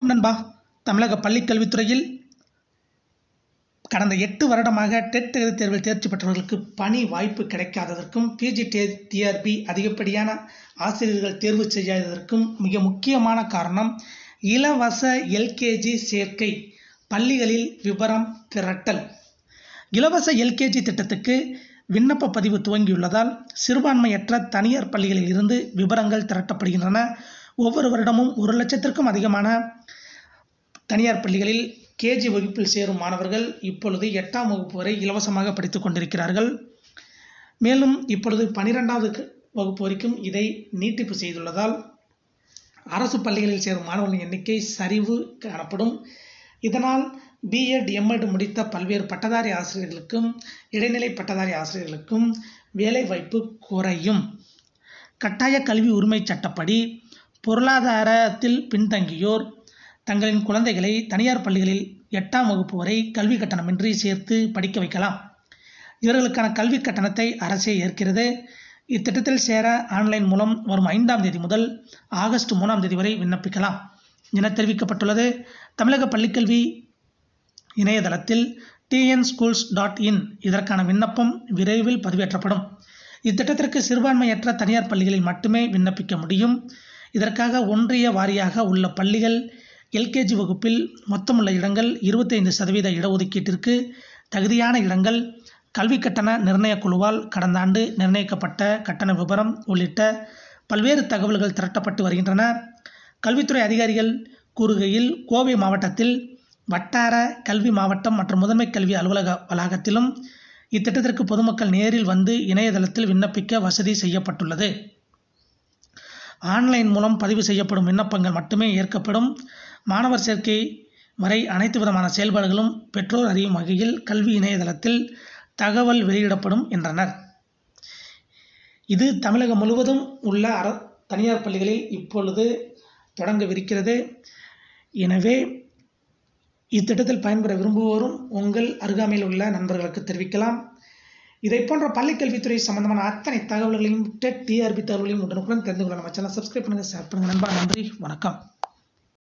நண்பா தமிழக பள்ளிக்கல்வித்துறையில் கடந்த எட்டு வருடமாக டெட் தகுதித் தேர்வில் தேர்ச்சி பெற்றவர்களுக்கு பணி வாய்ப்பு கிடைக்காததற்கும் பிஜி டிஆர்பி அதிகப்படியான ஆசிரியர்கள் தேர்வு செய்யாததற்கும் மிக முக்கியமான காரணம் இலவச எல்கேஜி சேர்க்கை பள்ளிகளில் விவரம் திரட்டல் இலவச எல்கேஜி திட்டத்துக்கு விண்ணப்ப பதிவு துவங்கியுள்ளதால் சிறுபான்மையற்ற தனியார் பள்ளிகளில் இருந்து விவரங்கள் திரட்டப்படுகின்றன ஒவ்வொரு வருடமும் ஒரு லட்சத்திற்கும் அதிகமான தனியார் பள்ளிகளில் கேஜி வகுப்பில் சேரும் மாணவர்கள் இப்பொழுது எட்டாம் வகுப்பு வரை இலவசமாக படித்துக் கொண்டிருக்கிறார்கள் மேலும் இப்பொழுது பனிரெண்டாவது வகுப்பு வரைக்கும் இதை நீட்டிப்பு செய்துள்ளதால் அரசு பள்ளிகளில் சேரும் மாணவர்களின் எண்ணிக்கை சரிவு காணப்படும் இதனால் பிஎட் எம்எட் முடித்த பல்வேறு பட்டதாரி ஆசிரியர்களுக்கும் இடைநிலை பட்டதாரி ஆசிரியர்களுக்கும் வேலைவாய்ப்பு குறையும் கட்டாய கல்வி உரிமை சட்டப்படி பொருளாதாரத்தில் பின்தங்கியோர் தங்களின் குழந்தைகளை தனியார் பள்ளிகளில் எட்டாம் வகுப்பு வரை கல்வி கட்டணமின்றி சேர்த்து படிக்க வைக்கலாம் இவர்களுக்கான கல்வி கட்டணத்தை அரசே ஏற்கிறது இத்திட்டத்தில் சேர ஆன்லைன் மூலம் வரும் ஐந்தாம் தேதி முதல் ஆகஸ்ட் மூணாம் தேதி வரை விண்ணப்பிக்கலாம் என தெரிவிக்கப்பட்டுள்ளது தமிழக பள்ளிக்கல்வி இணையதளத்தில் டிஎன் ஸ்கூல்ஸ் டாட் இன் இதற்கான விண்ணப்பம் விரைவில் பதிவேற்றப்படும் இத்திட்டத்திற்கு சிறுபான்மையற்ற தனியார் பள்ளிகளில் மட்டுமே விண்ணப்பிக்க முடியும் இதற்காக ஒன்றிய வாரியாக உள்ள பள்ளிகள் எல்கேஜி வகுப்பில் மொத்தமுள்ள இடங்கள் இருபத்தைந்து சதவீத இடஒதுக்கீட்டிற்கு தகுதியான இடங்கள் கல்வி கட்டண நிர்ணய குழுவால் கடந்த ஆண்டு நிர்ணயிக்கப்பட்ட கட்டண விவரம் உள்ளிட்ட பல்வேறு தகவல்கள் திரட்டப்பட்டு வருகின்றன கல்வித்துறை அதிகாரிகள் கூறுகையில் கோவை மாவட்டத்தில் வட்டார கல்வி மாவட்டம் மற்றும் முதன்மை கல்வி அலுவலக வளாகத்திலும் இத்திட்டத்திற்கு பொதுமக்கள் நேரில் வந்து இணையதளத்தில் விண்ணப்பிக்க வசதி செய்யப்பட்டுள்ளது ஆன்லைன் மூலம் பதிவு செய்யப்படும் விண்ணப்பங்கள் மட்டுமே ஏற்கப்படும் மாணவர் சேர்க்கை வரை அனைத்து விதமான செயல்பாடுகளும் பெற்றோர் அறியும் வகையில் கல்வி இணையதளத்தில் தகவல் வெளியிடப்படும் என்றனர் இது தமிழகம் முழுவதும் உள்ள அர தனியார் பள்ளிகளில் இப்பொழுது தொடங்கவிருக்கிறது எனவே இத்திட்டத்தில் பயன்பெற விரும்புவோரும் உங்கள் அருகாமையில் உள்ள நண்பர்களுக்கு தெரிவிக்கலாம் இதை போன்ற பள்ளிக்கல்வித்துறை சம்பந்தமான அத்தனை தகவல்களையும் டெட் டிஆர்பி தகவல்களையும் உடனுக்குடன் தெரிந்து கொள்ள நம்ம சேனல் சப்ஸ்கிரைப் பண்ணுங்கள் ஷேர் பண்ணுங்கள் நண்பா நன்றி வணக்கம்